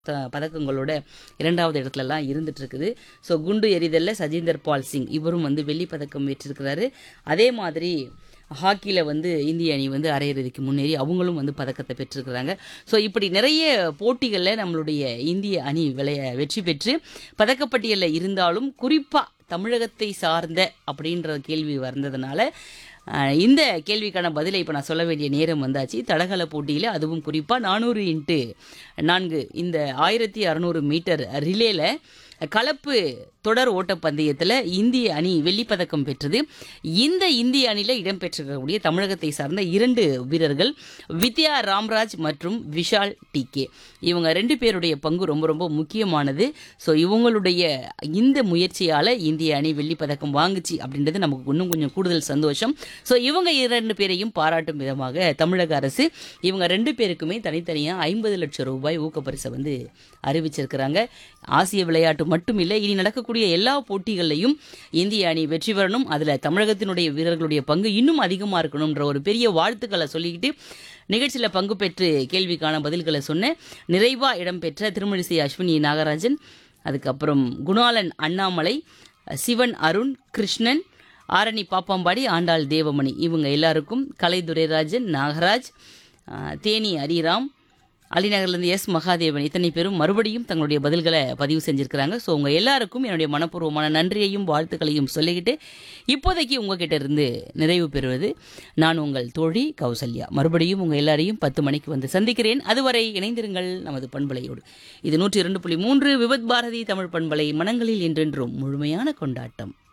த பதக்கங்களோட இரண்டாவது இடத்துலலாம் இருந்துட்டு இருக்குது ஸோ குண்டு எறிதலில் சஜீந்தர் பால் சிங் இவரும் வந்து வெள்ளிப் பதக்கம் வெற்றிருக்கிறாரு அதே மாதிரி ஹாக்கியில் வந்து இந்திய அணி வந்து அரையிறுதிக்கு முன்னேறி அவங்களும் வந்து பதக்கத்தை பெற்றிருக்கிறாங்க ஸோ இப்படி நிறைய போட்டிகளில் நம்மளுடைய இந்திய அணி விளைய வெற்றி பெற்று பதக்கப்பட்டியலில் இருந்தாலும் குறிப்பாக தமிழகத்தை சார்ந்த அப்படின்ற கேள்வி வந்ததுனால அஹ், இந்த கேள்விக்கான பதிலை இப்போ நான் சொல்ல வேண்டிய நேரம் வந்தாச்சு தடகள போட்டியில் அதுவும் குறிப்பாக நானூறு இன்ட்டு நான்கு இந்த ஆயிரத்தி அறநூறு மீட்டர் ரிலேல கலப்பு தொடர் ஓட்டப்பந்தயத்தில் இந்திய அணி வெள்ளிப்பதக்கம் பெற்றது இந்த இந்திய அணியில் இடம்பெற்றிருக்கக்கூடிய தமிழகத்தை சார்ந்த இரண்டு வீரர்கள் வித்யா ராம்ராஜ் மற்றும் விஷால் டிகே இவங்க ரெண்டு பேருடைய பங்கு ரொம்ப ரொம்ப முக்கியமானது ஸோ இவங்களுடைய இந்த முயற்சியால் இந்திய அணி வெள்ளிப்பதக்கம் வாங்குச்சு அப்படின்றது நமக்கு இன்னும் கொஞ்சம் கூடுதல் சந்தோஷம் ஸோ இவங்க இரண்டு பேரையும் பாராட்டும் விதமாக தமிழக அரசு இவங்க ரெண்டு பேருக்குமே தனித்தனியாக ஐம்பது லட்சம் ரூபாய் ஊக்கப்பரிசை வந்து அறிவிச்சிருக்கிறாங்க ஆசிய விளையாட்டு மட்டும் இல்லை இனி நடக்கக்கூடிய எல்லா போட்டிகள்லையும் இந்திய அணி வெற்றி பெறணும் அதில் தமிழகத்தினுடைய வீரர்களுடைய பங்கு இன்னும் அதிகமாக இருக்கணுன்ற ஒரு பெரிய வாழ்த்துக்களை சொல்லிக்கிட்டு நிகழ்ச்சியில் பங்கு பெற்று கேள்விக்கான பதில்களை சொன்ன நிறைவாக இடம்பெற்ற திருமணிசை அஸ்வினி நாகராஜன் அதுக்கப்புறம் குணாளன் அண்ணாமலை சிவன் அருண் கிருஷ்ணன் ஆரணி பாப்பாம்பாடி ஆண்டாள் தேவமணி இவங்க எல்லாருக்கும் கலை துரைராஜன் நாகராஜ் ஆஹ், தேனி ஹரிராம் அலிநகர்லேருந்து எஸ் மகாதேவன் இத்தனை பேரும் மறுபடியும் தங்களுடைய பதில்களை பதிவு செஞ்சுருக்கிறாங்க ஸோ உங்கள் எல்லாருக்கும் என்னுடைய மனப்பூர்வமான நன்றியையும் வாழ்த்துக்களையும் சொல்லிக்கிட்டு இப்போதைக்கு உங்ககிட்ட இருந்து நிறைவு பெறுவது நான் உங்கள் தோழி கௌசல்யா மறுபடியும் உங்கள் எல்லாரையும் பத்து மணிக்கு வந்து சந்திக்கிறேன் அதுவரை இணைந்திருங்கள் நமது பண்பலையோடு இது நூற்றி இரண்டு புள்ளி மூன்று விபத் பாரதி தமிழ் பண்பலை மனங்களில் என்றென்றும் முழுமையான கொண்டாட்டம்